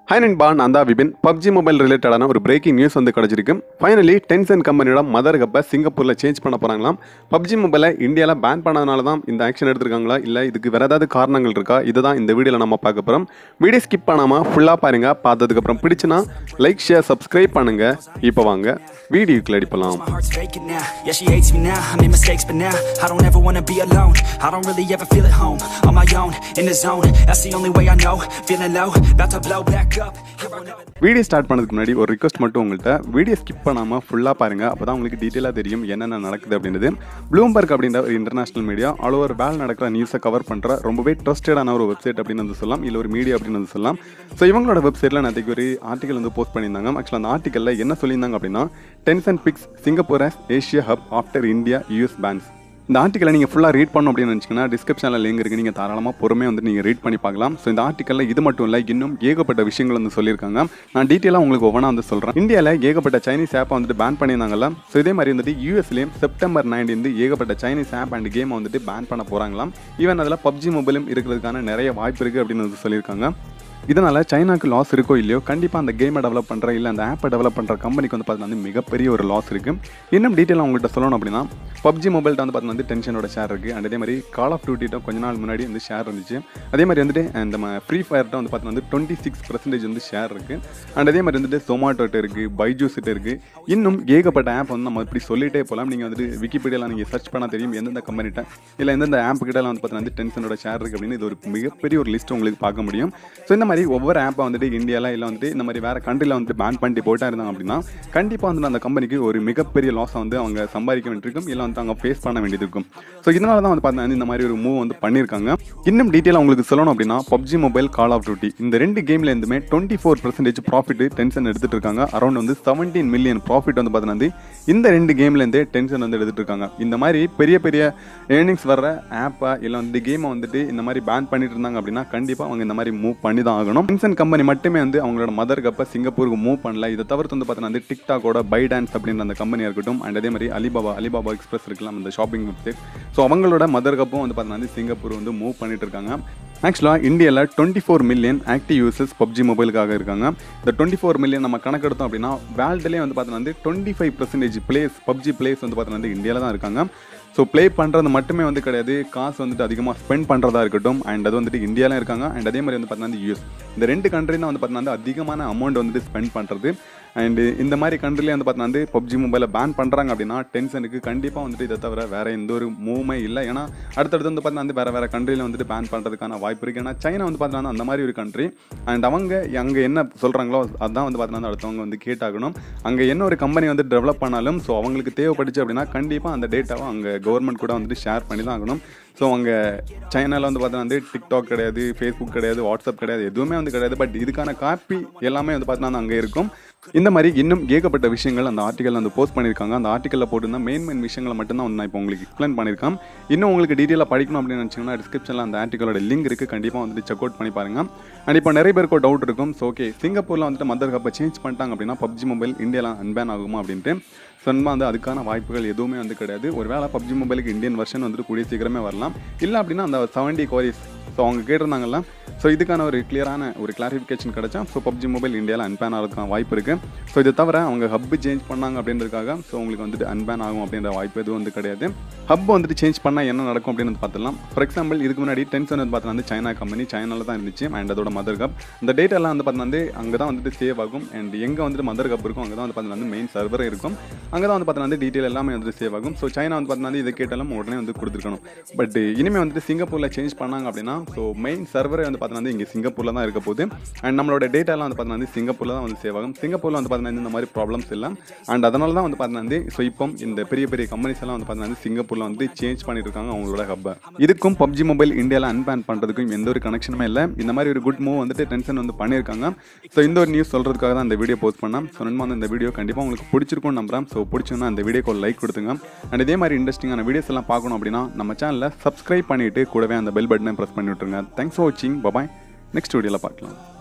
High நண்பா நான் தான் விபின் பப்ஜி மொபைல் ரிலேட்டடான ஒரு பிரேக்கிங் நியூஸ் வந்து கிடச்சிருக்கு ஃபைனலி டென்சன் கம்பெனியோட மதர் கப்பை சிங்கப்பூரில் சேஞ்ச் பண்ண போகிறாங்களாம் பப்ஜி மொபைலை இந்தியாவில் பேன் பண்ணதுனால தான் இந்த ஆக்ஷன் எடுத்திருக்காங்களா இல்லை இதுக்கு வேறு ஏதாவது காரணங்கள் இருக்கா இதை தான் இந்த வீடியோவில் நம்ம பார்க்க போகிறோம் வீடியோ ஸ்கிப் பண்ணாமல் ஃபுல்லாக பாருங்க பார்த்ததுக்கப்புறம் பிடிச்சுன்னா லைக் ஷேர் சப்ஸ்கிரைப் பண்ணுங்க இப்போ வாங்க வீடியோக்குள்ள அடிப்பலாம் My heart's faking now. Yeah, she hates me now. I made mistakes, but now I don't ever wanna be alone. I don't really ever feel at home. On my own, in the zone. That's the only way I know. Feeling low, about to blow back up. Here I never. Video start பண்ணதுக்கு முன்னாடி ஒரு request மட்டும் உங்கள்கிட்ட video skip பண்ணாமல் ஃபுல்லாக பாருங்கள் அப்போ தான் உங்களுக்கு டீட்டெயிலாக தெரியும் என்னென்ன நடக்குது அப்படின்றது ப்ளூம்பர்க் அப்படின்ற ஒரு international media all over world நடக்கிற நியூஸை கவர் பண்ணுற ரொம்பவே ட்ரஸ்டடான ஒரு வெப்சைட் அப்படின்னு வந்து சொல்லலாம் இல்லை ஒரு மீடியா அப்படின்னு வந்து சொல்லலாம் ஸோ இவங்களோட வெப்சைட்டில் நேற்றுக்கு ஒரு ஆர்டிகல் வந்து போஸ்ட் பண்ணியிருந்தாங்க ஆக்சுவலாக அந்த ஆர்டிக்கலில் என்ன சொல்லியிருந்தாங்க அப்படின்னா Tencent picks Singapore as Asia hub after India US bans இந்த ஆர்டிக்கலை நீங்கள் ஃபுல்லாக ரீட் பண்ணணும் அப்படின்னு நினச்சிங்கன்னா டிஸ்கிரிப்ஷனில் லிங்க் இருக்குது நீங்கள் தாராளமாக பொறுமையாக வந்து நீங்கள் ரீட் பண்ணி பார்க்கலாம் ஸோ இந்த ஆர்டிக்கலில் இது மட்டும் இல்லை இன்னும் ஏகப்பட்ட விஷயங்கள் வந்து சொல்லியிருக்காங்க நான் டீட்டெயிலாக உங்களுக்கு ஒவ்வொன்றா வந்து சொல்கிறேன் இந்தியாவில் ஏகப்பட்ட சைனீஸ் ஆப்பை வந்துட்டு பேன் பண்ணியிருந்தாங்கல்ல ஸோ இதே மாதிரி வந்துட்டு யூஎஸ்லேயும் செப்டம்பர் நைன்டீன் ஏகப்பட்ட சைனீஸ் ஆப் அண்ட் கேமை வந்துட்டு பேன் பண்ண போகிறாங்களாம் ஈவன் அதில் பப்ஜி மொபைலும் இருக்கிறதுக்கான நிறைய வாய்ப்பு இருக்குது அப்படின்னு வந்து சொல்லியிருக்காங்க இதனால் சைனாக்கு லாஸ் இருக்கோ இல்லையோ கண்டிப்பாக அந்த கேமை டெவலப் பண்ணுற இல்லை அந்த ஆப்பை டெவலப் பண்ணுற கம்பெனிக்கு வந்து பார்த்தீங்கன்னா வந்து மிகப்பெரிய ஒரு லாஸ் இருக்குது இன்னும் டீட்டெயிலாக உங்கள்கிட்ட சொல்லணும் அப்படின்னா பப்ஜி மொபைல்கிட்ட வந்து பார்த்தீங்கன்னா வந்து டென்ஷனோட ஷேர் இருக்குது அண்ட் அதே மாதிரி கால் ஆஃப் டியூட்டிட்ட கொஞ்ச நாள் முன்னாடி வந்து ஷேர் இருந்துச்சு அதே மாதிரி வந்துட்டு நம்ம ஃப்ரீ ஃபயர்கிட்ட வந்து பார்த்தீங்கன்னா வந்து டுவெண்ட்டி சிக்ஸ் பர்சன்டேஜ் வந்து ஷேர் இருக்குது அண்ட் அதே மாதிரி வந்துட்டு சொமாட்டோட்ட இருக்குது பைஜூஸ்கிட்ட இருக்குது இன்னும் ஏகப்பட்ட ஆப் வந்து நம்ம இப்படி சொல்லிட்டே போகலாம் நீங்கள் வந்துட்டு விக்கிபீடியாவில் நீங்கள் சர்ச் பண்ணால் தெரியும் எந்தெந்த கம்பெனிட்ட இல்லை எந்தெந்த ஆப் கிட்டலாம் வந்து பார்த்தீங்கன்னா வந்து டென்ஷனோட ஷேர் இருக்குது அப்படின்னு இது ஒரு மிகப்பெரிய ஒரு லிஸ்ட் உங்களுக்கு பார்க்க முடியும் ஸோ இந்த மாதிரி ஒவ்வொரு ஆப்பை வந்துட்டு இந்தியாவில் இல்லை வந்துட்டு இந்த மாதிரி வேறு கண்ட்ரியில் வந்துட்டு பேன் பண்ணிட்டு போயிட்டா இருந்தாங்க அப்படின்னா கண்டிப்பாக வந்து அந்த கம்பெனிக்கு ஒரு மிகப்பெரிய லாஸை வந்து அவங்க சம்பாதிக்க வேண்டியிருக்கும் இல்லை வந்து அவங்க ஃபேஸ் பண்ண வேண்டியது இருக்கும் ஸோ இதனால தான் வந்து பார்த்தீங்கன்னா இந்த மாதிரி ஒரு மூவ் வந்து பண்ணியிருக்காங்க இன்னும் டீட்டெயிலாக உங்களுக்கு சொல்லணும் அப்படின்னா PUBG mobile call of duty இந்த ரெண்டு கேம்ல இருந்துமே twenty four percentage profit Tencent எடுத்துட்டு இருக்காங்க அரௌண்ட் வந்து செவன்டீன் மில்லியன் ப்ராஃபிட் வந்து பார்த்தீங்கன்னா வந்து இந்த ரெண்டு கேம்லேருந்தே டென்ஷன் வந்து எடுத்துட்டு இருக்காங்க இந்த மாதிரி பெரிய பெரிய ஏர்னிங்ஸ் வர்ற ஆப்பை இல்லை வந்து கேமை வந்துட்டு இந்த மாதிரி பேன் பண்ணிட்டு இருந்தாங்க அப்படின்னா கண்டிப்பாக அவங்க இந்த மாதிரி மூவ் பண்ணி தான் ஆகணும் டென்ஷன் கம்பெனி மட்டுமே வந்து அவங்களோட மதர் கப்பை சிங்கப்பூருக்கு மூவ் பண்ணல இதை தவிர்த்து வந்து பார்த்தீங்கன்னா வந்து டிக்டாக்கோட பை டான்ஸ் அப்படின்ற அந்த கம்பெனியாக இருக்கட்டும் அண்ட் அதே மாதிரி அலிபாபா அலிபாபா எக்ஸ்பிரஸ் இருக்கலாம் அந்த ஷாப்பிங் வெப்சைட் ஸோ அவங்களோட மதர் கப்பும் வந்து பார்த்தீங்கன்னா வந்து சிங்கப்பூர் வந்து மூவ் பண்ணிட்டு இருக்காங்க ஆக்சுவலாக இந்தியாவில் twenty four million active users PUBG மொபைலுக்காக இருக்காங்க இந்த டுவெண்ட்டி ஃபோர் மில்லியன் நம்ம கணக்கெடுத்தோம் அப்படின்னா வேர்ல்டுலேயே வந்து பார்த்தீங்கன்னா வந்து twenty five percentage players PUBG players வந்து பார்த்தீங்கன்னா வந்து இந்தியாவில் தான் இருக்காங்க ஸோ ப்ளே பண்ணுறது மட்டுமே வந்து கிடையாது காசு வந்துட்டு அதிகமாக ஸ்பெண்ட் பண்ணுறதா இருக்கட்டும் அண்ட் அது வந்துட்டு இந்தியாவில் இருக்காங்க அண்ட் அதே மாதிரி வந்து பார்த்தீங்கன்னா யூஎஸ் இந்த ரெண்டு கண்ட்ரி தான் வந்து பார்த்தீங்கன்னா வந்து அதிகமான அமௌண்ட் வந்துட்டு ஸ்பெண்ட் பண்ணுறது அண்டு இந்த மாதிரி கண்ட்ரிலே வந்து பார்த்தீங்கன்னா வந்து பப்ஜி மொபைலை பேன் பண்ணுறாங்க அப்படின்னா டென்ஷனுக்கு கண்டிப்பாக வந்துட்டு இதை தவிர வேறு எந்த ஒரு மூவுமே இல்லை ஏன்னா அடுத்தடுத்து வந்து பார்த்தீங்கன்னா வந்து வேறு வேறு கண்ட்ரியில் வந்துட்டு பேன் பண்ணுறதுக்கான வாய்ப்பு இருக்குது ஏன்னா சைனா வந்து பார்த்தீங்கன்னா அந்த மாதிரி ஒரு கண்ட்ரி அண்ட் அவங்க அங்கே என்ன சொல்கிறாங்களோ அதான் வந்து பார்த்தீங்கன்னா அடுத்தவங்க வந்து கேட்டாகணும் அங்கே என்ன ஒரு கம்பெனி வந்து டெவலப் பண்ணாலும் ஸோ அவங்களுக்கு தேவைப்பட்டுச்சு அப்படின்னா கண்டிப்பாக அந்த டேட்டாவை அங்கே கவர்மெண்ட் கூட வந்துட்டு ஷேர் பண்ணி தான் ஆகணும் ஸோ அவங்க சைனாவில் வந்து பார்த்தீங்கன்னா வந்து டிக்டாக் கிடையாது ஃபேஸ்புக் கிடையாது வாட்ஸ்அப் கிடையாது எதுவுமே வந்து கிடையாது பட் இதுக்கான காப்பி எல்லாமே வந்து பார்த்தீங்கன்னா அங்கே இருக்கும் இந்த மாதிரி இன்னும் ஏகப்பட்ட விஷயங்கள் அந்த ஆர்டிக்கல் வந்து போஸ்ட் பண்ணியிருக்காங்க அந்த ஆர்டிக்கலில் போட்டிருந்தா மெயின் மெயின் விஷயங்களை மட்டும் தான் நான் இப்போ உங்களுக்கு எக்ஸ்பிளைன் பண்ணியிருக்கேன் இன்னும் உங்களுக்கு டீட்டெயிலாக படிக்கணும் அப்படின்னு நினச்சிங்கன்னா டிஸ்கிரிப்ஷனில் அந்த ஆர்டிக்கலோட லிங்க் இருக்குது கண்டிப்பாக வந்துட்டு செக் அவுட் பண்ணி பாருங்க அண்ட் இப்போ நிறைய பேருக்கு டவுட் இருக்கும் ஸோ ஓகே சிங்கப்பூரில் வந்துட்டு மதர் கப்பை சேஞ்ச் பண்ணிட்டாங்க அப்படின்னா பப்ஜி மொபைல் இந்தியாவில் அன்பேன் ஆகுமா அப்படின்ட்டு சொன்னால் வந்து அதுக்கான வாய்ப்புகள் எதுவுமே வந்து கிடையாது ஒருவேளை பப்ஜி மொபைலுக்கு இந்தியன் வெர்ஷன் வந்துட்டு கூடிய சீக்கிரமே வரலாம் இல்லை அப்படின்னா அந்த செவன்டி கோரிஸ் ஸோ அவங்க கேட்டிருந்தாங்கல்ல ஸோ இதுக்கான ஒரு கிளியரான ஒரு கிளாரிஃபிகேஷன் கிடைச்சா ஸோ பப்ஜி மொபைல் இந்தியாவில் அன்பேன் ஆகிறதுக்கான வாய்ப்பு இருக்குது ஸோ இதை தவிர அவங்க ஹப் சேஞ்ச் பண்ணாங்க அப்படின்றதுக்காக ஸோ உங்களுக்கு வந்துட்டு அன்பேன் ஆகும் அப்படின்ற வாய்ப்பு எதுவும் வந்து கிடையாது ஹப் வந்துட்டு சேஞ்ச் பண்ணால் என்ன நடக்கும் அப்படின்னு வந்து பார்த்துலாம் ஃபார் எக்ஸாம்பிள் இதுக்கு முன்னாடி டென்ஷன் வந்து பார்த்தீங்கன்னா வந்து சைனா கம்பெனி சைனாவில் தான் இருந்துச்சு அண்ட் அதோட மதர் கப் இந்த டேட்டாலாம் வந்து பார்த்தீங்கன்னா வந்து அங்கே தான் வந்துட்டு சேவ் ஆகும் அண்ட் எங்கே வந்துட்டு மதர் கப் இருக்கும் அங்கே தான் வந்து பார்த்தீங்கன்னா வந்து மெயின் சர்வர் இருக்கும் அங்கே தான் வந்து பார்த்தீங்கன்னா வந்து டீட்டெயில் எல்லாமே வந்துட்டு சேவ் ஆகும் ஸோ சைனா வந்து பார்த்தீங்கன்னா வந்து இதை கேட்டாலும் உடனே வந்து கொடுத்துருக்கணும் பட் இனிமேல் வந்துட்டு சிங்கப்பூரில் சேஞ்ச் பண்ணாங்க அப்படின்னா ஸோ மெயின் சர்வரே வந்து பார்த்தீங்கன்னா வந்து இங்கே சிங்கப்பூரில் தான் இருக்க போகுது அண்ட் நம்மளோட டேட்டாலாம் வந்து பார்த்தீங்கன்னா வந்து சிங்கப்பூரில் தான் வந்து சேவ் ஆகும் சிங்கப்பூரில் வந்து பார்த்தீங்கன்னா இந்த மாதிரி ப்ராப்ளம்ஸ் இல்லை அண்ட் அதனால தான் வந்து பார்த்தீங்கன்னா வந்து ஸோ இப்போ இந்த பெரிய பெரிய கம்பெனிஸ் எல்லாம் வந்து பார்த்தீங்கன்னா வந்து சிங்கப்பூரில் வந்து சேஞ்ச் பண்ணிட்டு இருக்காங்க அவங்களோட ஹப்பை இதுக்கும் பப்ஜி மொபைல் இந்தியாவில் அன்பேன் பண்ணுறதுக்கும் எந்த ஒரு கனெக்ஷனுமே இல்லை இந்த மாதிரி ஒரு குட் மூவ் வந்துட்டு டென்ஷன் வந்து பண்ணியிருக்காங்க ஸோ இந்த ஒரு நியூஸ் சொல்கிறதுக்காக தான் இந்த வீடியோ போஸ்ட் பண்ணேன் ஸோ நண்பா இந்த வீடியோ கண்டிப்பாக உங்களுக்கு பிடிச்சிருக்கும்னு நம்புறேன் ஸோ பிடிச்சிருந்தா அந்த வீடியோக்கு ஒரு லைக் கொடுத்துங்க அண்ட் இதே மாதிரி இன்ட்ரெஸ்டிங்கான வீடியோஸ் எல்லாம் பார்க்கணும் அப்படின்னா நம்ம சேனலில் சப்ஸ்கிரைப் பண்ணிட்டு கூடவே அந்த பெல் பட்டனை ப்ரெஸ் பண்ணி விட்டுருங்க தேங்க்ஸ் ஃபார் வாட்சிங் பபாய் நெக்ஸ்ட் வீடியோவில் பார்க்கலாம்